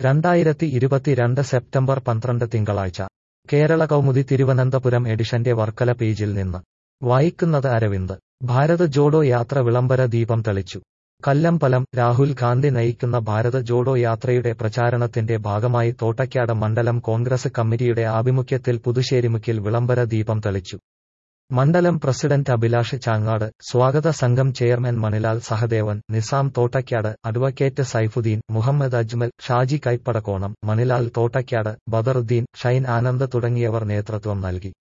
രണ്ടായിരത്തി ഇരുപത്തിരണ്ട് സെപ്റ്റംബർ പന്ത്രണ്ട് തിങ്കളാഴ്ച കേരള കൗമുദി തിരുവനന്തപുരം എഡിഷന്റെ വർക്കല പേജിൽ നിന്ന് വായിക്കുന്നത് അരവിന്ദ് ഭാരത് ജോഡോ യാത്ര വിളംബര ദീപം തെളിച്ചു കല്ലമ്പലം രാഹുൽ ഗാന്ധി നയിക്കുന്ന ഭാരത് ജോഡോ യാത്രയുടെ പ്രചാരണത്തിന്റെ ഭാഗമായി തോട്ടയ്ക്കാട് മണ്ഡലം കോൺഗ്രസ് കമ്മിറ്റിയുടെ ആഭിമുഖ്യത്തിൽ പുതുശ്ശേരിമുക്കിൽ വിളംബര ദീപം തെളിച്ചു മണ്ഡലം പ്രസിഡന്റ് അഭിലാഷ് ചാങ്ങാട് സ്വാഗത സംഘം ചെയർമാൻ മണിലാൽ സഹദേവൻ നിസാം തോട്ടയ്ക്കാട് അഡ്വക്കേറ്റ് സൈഫുദ്ദീൻ മുഹമ്മദ് അജ്മൽ ഷാജി കൈപ്പടക്കോണം മണിലാൽ തോട്ടയ്ക്കാട് ബദറുദ്ദീൻ ഷൈൻ ആനന്ദ് തുടങ്ങിയവർ നേതൃത്വം നൽകി